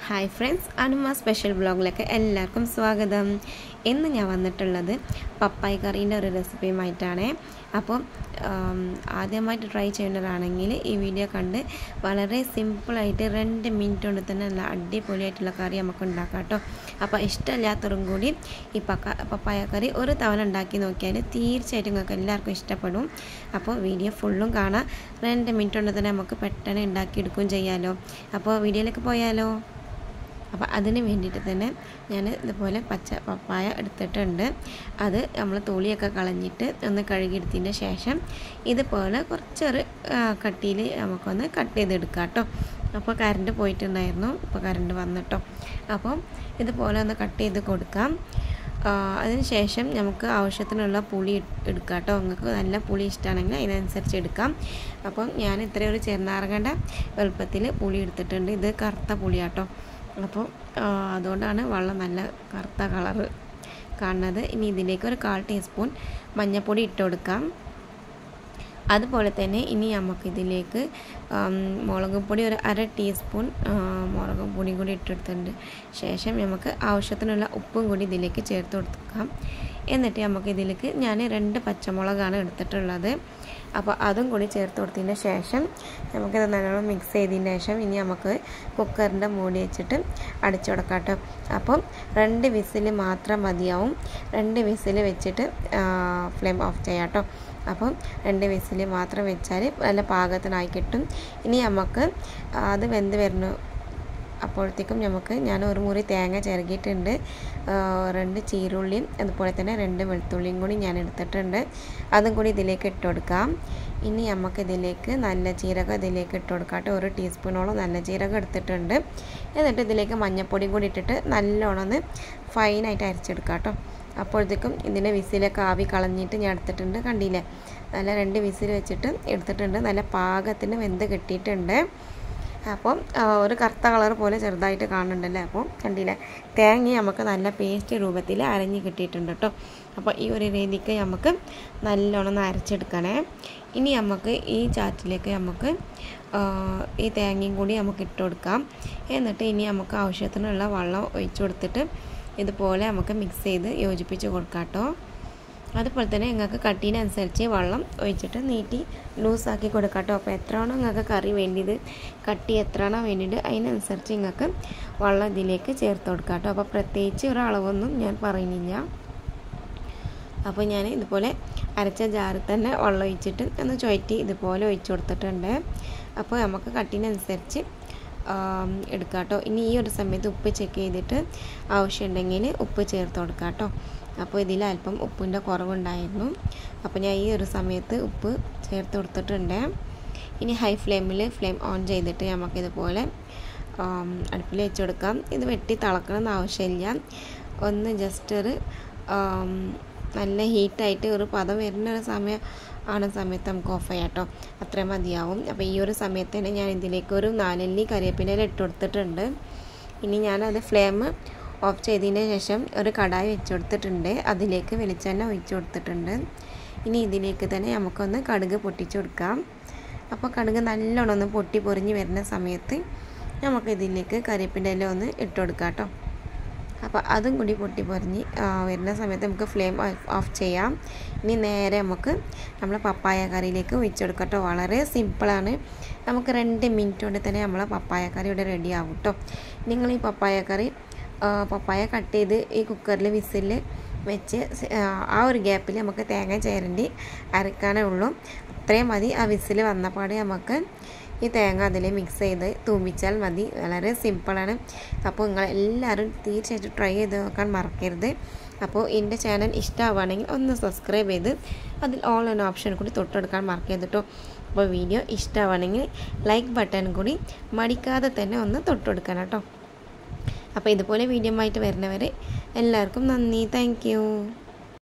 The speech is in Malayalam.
ഹായ് ഫ്രണ്ട്സ് അനുമ സ്പെഷ്യൽ ബ്ലോഗിലേക്ക് എല്ലാവർക്കും സ്വാഗതം ഇന്ന് ഞാൻ വന്നിട്ടുള്ളത് പപ്പായ കറീൻ്റെ ഒരു റെസിപ്പിയുമായിട്ടാണ് അപ്പോൾ ആം, ആദ്യമായിട്ട് ട്രൈ ചെയ്യുന്നവരാണെങ്കിൽ ഈ വീഡിയോ കണ്ട് വളരെ സിമ്പിളായിട്ട് രണ്ട് മിനിറ്റ് കൊണ്ട് തന്നെ നല്ല അടിപൊളിയായിട്ടുള്ള കറി നമുക്ക് ഉണ്ടാക്കാം കേട്ടോ അപ്പോൾ ഇഷ്ടമില്ലാത്തവരും കൂടി ഈ പക്ക പപ്പായ കറി ഒരു തവണ ഉണ്ടാക്കി നോക്കിയാൽ തീർച്ചയായിട്ടും നിങ്ങൾക്ക് എല്ലാവർക്കും ഇഷ്ടപ്പെടും അപ്പോൾ വീഡിയോ ഫുള്ളും കാണാം രണ്ട് മിനിറ്റ് കൊണ്ട് തന്നെ നമുക്ക് പെട്ടെന്ന് ഉണ്ടാക്കിയെടുക്കുകയും ചെയ്യാമല്ലോ അപ്പോൾ വീഡിയോയിലേക്ക് പോയാലോ അപ്പോൾ അതിന് വേണ്ടിയിട്ട് തന്നെ ഞാൻ ഇതുപോലെ പച്ച പപ്പായ എടുത്തിട്ടുണ്ട് അത് നമ്മൾ തൊളിയൊക്കെ കളഞ്ഞിട്ട് ഒന്ന് കഴുകിയെടുത്തതിന് ശേഷം ഇതുപോലെ കുറച്ചൊരു കട്ടിയിൽ നമുക്കൊന്ന് കട്ട് ചെയ്തെടുക്കാം കേട്ടോ അപ്പോൾ കറണ്ട് പോയിട്ടുണ്ടായിരുന്നു ഇപ്പോൾ കറണ്ട് വന്നിട്ടോ അപ്പോൾ ഇതുപോലെ ഒന്ന് കട്ട് ചെയ്ത് കൊടുക്കാം അതിന് ശേഷം നമുക്ക് ആവശ്യത്തിനുള്ള പുളി എടുക്കാം കേട്ടോ നിങ്ങൾക്ക് നല്ല പുളി ഇഷ്ടമാണെങ്കിൽ അതിനനുസരിച്ച് എടുക്കാം അപ്പം ഞാൻ ഇത്രയും ഒരു ചെറുനാറകണ്ട വലുപ്പത്തിൽ പുളി എടുത്തിട്ടുണ്ട് ഇത് കറുത്ത പുളിയാട്ടോ അപ്പോൾ അതുകൊണ്ടാണ് വെള്ളം നല്ല കറുത്ത കളറ് കാണുന്നത് ഇനി ഇതിലേക്ക് ഒരു കാൽ ടീസ്പൂൺ മഞ്ഞൾപ്പൊടി ഇട്ട് കൊടുക്കാം അതുപോലെ തന്നെ ഇനി നമുക്കിതിലേക്ക് മുളക് പൊടി ഒരു അര ടീസ്പൂൺ മുളക് പൊടി കൂടി ഇട്ടെടുത്തിട്ടുണ്ട് ശേഷം നമുക്ക് ആവശ്യത്തിനുള്ള ഉപ്പും കൂടി ഇതിലേക്ക് ചേർത്ത് കൊടുക്കാം എന്നിട്ട് നമുക്ക് ഇതിലേക്ക് ഞാൻ രണ്ട് പച്ചമുളകാണ് എടുത്തിട്ടുള്ളത് അപ്പോൾ അതും കൂടി ചേർത്ത് കൊടുത്തതിന് ശേഷം നമുക്കിത് നല്ലോണം മിക്സ് ചെയ്തതിന് ശേഷം ഇനി നമുക്ക് കുക്കറിൻ്റെ മൂടി വെച്ചിട്ട് അടിച്ചു കൊടുക്കാം കേട്ടോ അപ്പം രണ്ട് വിസിൽ മാത്രം മതിയാവും രണ്ട് വിസിൽ വെച്ചിട്ട് ഫ്ലെയിം ഓഫ് ചെയ്യാം കേട്ടോ അപ്പം രണ്ട് വിസിൽ മാത്രം വെച്ചാൽ നല്ല പാകത്തിനായി കിട്ടും ഇനി നമുക്ക് അത് വെന്ത് വരുന്നു അപ്പോഴത്തേക്കും നമുക്ക് ഞാൻ ഒരു മുറി തേങ്ങ ചിരകിയിട്ടുണ്ട് രണ്ട് ചീരുള്ളിയും അതുപോലെ തന്നെ രണ്ട് വെളുത്തുള്ളിയും കൂടി ഞാൻ എടുത്തിട്ടുണ്ട് അതും കൂടി ഇതിലേക്ക് ഇട്ട് കൊടുക്കാം ഇനി നമുക്ക് ഇതിലേക്ക് നല്ല ജീരകം ഇതിലേക്ക് ഇട്ട് കൊടുക്കാം ഒരു ടീസ്പൂണോളം നല്ല ജീരകം എടുത്തിട്ടുണ്ട് എന്നിട്ട് ഇതിലേക്ക് മഞ്ഞൾപ്പൊടിയും കൂടി ഇട്ടിട്ട് നല്ലോണം ഒന്ന് ഫൈനായിട്ട് അരച്ചെടുക്കാം കേട്ടോ അപ്പോഴത്തേക്കും ഇതിൻ്റെ വിസിലൊക്കെ ആവി കളഞ്ഞിട്ട് ഞാൻ എടുത്തിട്ടുണ്ട് കണ്ടില്ലേ നല്ല രണ്ട് വിസിൽ വെച്ചിട്ട് എടുത്തിട്ടുണ്ട് നല്ല പാകത്തിന് വെന്ത് കിട്ടിയിട്ടുണ്ട് അപ്പം ഒരു കറുത്ത കളർ പോലെ ചെറുതായിട്ട് കാണുന്നുണ്ടല്ലേ അപ്പോൾ കണ്ടില്ലേ തേങ്ങ നമുക്ക് നല്ല പേസ്റ്റ് രൂപത്തിൽ അരഞ്ഞ് കിട്ടിയിട്ടുണ്ട് കേട്ടോ അപ്പോൾ ഈ ഒരു രീതിക്ക് നമുക്ക് നല്ലോണം ഒന്ന് അരച്ചെടുക്കണേ ഇനി നമുക്ക് ഈ ചാറ്റിലേക്ക് നമുക്ക് ഈ തേങ്ങയും കൂടി നമുക്ക് ഇട്ട് കൊടുക്കാം എന്നിട്ട് ഇനി നമുക്ക് ആവശ്യത്തിനുള്ള വെള്ളം ഒഴിച്ചു കൊടുത്തിട്ട് ഇതുപോലെ നമുക്ക് മിക്സ് ചെയ്ത് യോജിപ്പിച്ച് കൊടുക്കാം കേട്ടോ അതുപോലെ തന്നെ നിങ്ങൾക്ക് കട്ടീനനുസരിച്ച് വെള്ളം ഒഴിച്ചിട്ട് നീട്ടി ലൂസാക്കി കൊടുക്കാം കേട്ടോ അപ്പോൾ എത്രയാണോ നിങ്ങൾക്ക് കറി വേണ്ടിയത് കട്ടി എത്രയാണോ വേണ്ടിയത് അതിനനുസരിച്ച് നിങ്ങൾക്ക് വെള്ളം ഇതിലേക്ക് ചേർത്ത് കൊടുക്കാം കേട്ടോ അപ്പോൾ പ്രത്യേകിച്ച് ഒരളവൊന്നും ഞാൻ പറയുന്നില്ല അപ്പോൾ ഞാൻ ഇതുപോലെ അരച്ച ജാറിൽ തന്നെ വെള്ളം ഒഴിച്ചിട്ട് ഒന്ന് ചുഴറ്റി ഇതുപോലെ ഒഴിച്ചു കൊടുത്തിട്ടുണ്ട് അപ്പോൾ നമുക്ക് കട്ടിനനുസരിച്ച് എടുക്കാം കേട്ടോ ഇനി ഈ ഒരു സമയത്ത് ഉപ്പ് ചെക്ക് ചെയ്തിട്ട് ആവശ്യമുണ്ടെങ്കിൽ ഉപ്പ് ചേർത്ത് കൊടുക്കാം കേട്ടോ അപ്പോൾ ഇതിൽ അല്പം ഉപ്പിൻ്റെ കുറവുണ്ടായിരുന്നു അപ്പോൾ ഞാൻ ഈ ഒരു സമയത്ത് ഉപ്പ് ചേർത്ത് കൊടുത്തിട്ടുണ്ട് ഇനി ഹൈ ഫ്ലെയിമിൽ ഫ്ലെയിം ഓൺ ചെയ്തിട്ട് നമുക്കിതുപോലെ അടുപ്പിൽ വെച്ച് കൊടുക്കാം ഇത് വെട്ടി തിളക്കണമെന്ന് ആവശ്യമില്ല ഒന്ന് ജസ്റ്റ് ഒരു നല്ല ഹീറ്റായിട്ട് ഒരു പദം വരുന്ന ഒരു സമയം ആണ് സമയത്ത് നമുക്ക് ഓഫ് ചെയ്യാം കേട്ടോ അത്രയും മതിയാവും അപ്പോൾ ഈ ഒരു സമയത്ത് തന്നെ ഞാൻ ഇതിലേക്ക് ഒരു നാലല്ലി കറിവേപ്പില ഇട്ട് കൊടുത്തിട്ടുണ്ട് ഇനി ഞാനത് ഫ്ലെയിം ഓഫ് ചെയ്തതിന് ശേഷം ഒരു കടായി വെച്ച് കൊടുത്തിട്ടുണ്ട് അതിലേക്ക് വെളിച്ചെണ്ണ ഒഴിച്ചു കൊടുത്തിട്ടുണ്ട് ഇനി ഇതിലേക്ക് തന്നെ നമുക്കൊന്ന് കടുക് പൊട്ടിച്ചു കൊടുക്കാം അപ്പോൾ കടുക് നല്ലോണം ഒന്ന് പൊട്ടി പൊറിഞ്ഞ് വരുന്ന സമയത്ത് നമുക്ക് ഇതിലേക്ക് കരിപ്പിൻ്റെ ഇല ഒന്ന് ഇട്ട് കൊടുക്കാം കേട്ടോ അപ്പോൾ അതും കൂടി പൊട്ടി പൊറിഞ്ഞ് വരുന്ന സമയത്ത് നമുക്ക് ഫ്ലെയിം ഓഫ് ചെയ്യാം ഇനി നേരെ നമുക്ക് നമ്മൾ പപ്പായ കറിയിലേക്ക് ഒഴിച്ചു കൊടുക്കാം കേട്ടോ വളരെ സിമ്പിളാണ് നമുക്ക് രണ്ട് മിനിറ്റ് കൊണ്ട് തന്നെ നമ്മളെ പപ്പായ കറി ഇവിടെ റെഡി ആവും കേട്ടോ നിങ്ങൾ ഈ പപ്പായ കറി പപ്പായ കട്ട് ചെയ്ത് ഈ കുക്കറിൽ വിസിൽ വെച്ച് ആ ഒരു ഗ്യാപ്പിൽ നമുക്ക് തേങ്ങ ചേരണ്ടി അരക്കാനേ ഉള്ളൂ അത്രയും മതി ആ വിസിൽ വന്നപാട് നമുക്ക് ഈ തേങ്ങ അതിൽ മിക്സ് ചെയ്ത് തൂമിച്ചാൽ മതി വളരെ സിമ്പിളാണ് അപ്പോൾ നിങ്ങൾ എല്ലാവരും തീർച്ചയായിട്ടും ട്രൈ ചെയ്ത് നോക്കാൻ മറക്കരുത് അപ്പോൾ എൻ്റെ ചാനൽ ഇഷ്ടമാവുകയാണെങ്കിൽ ഒന്ന് സബ്സ്ക്രൈബ് ചെയ്ത് അതിൽ ഓൾ എന്ന ഓപ്ഷൻ കൂടി തൊട്ടെടുക്കാൻ മറക്കരുത് കേട്ടോ അപ്പോൾ വീഡിയോ ഇഷ്ടമാവുകയാണെങ്കിൽ ലൈക്ക് ബട്ടൺ കൂടി മടിക്കാതെ തന്നെ ഒന്ന് തൊട്ടെടുക്കണം കേട്ടോ അപ്പോൾ ഇതുപോലെ വീഡിയോ ആയിട്ട് വരുന്നവരെ എല്ലാവർക്കും നന്ദി താങ്ക്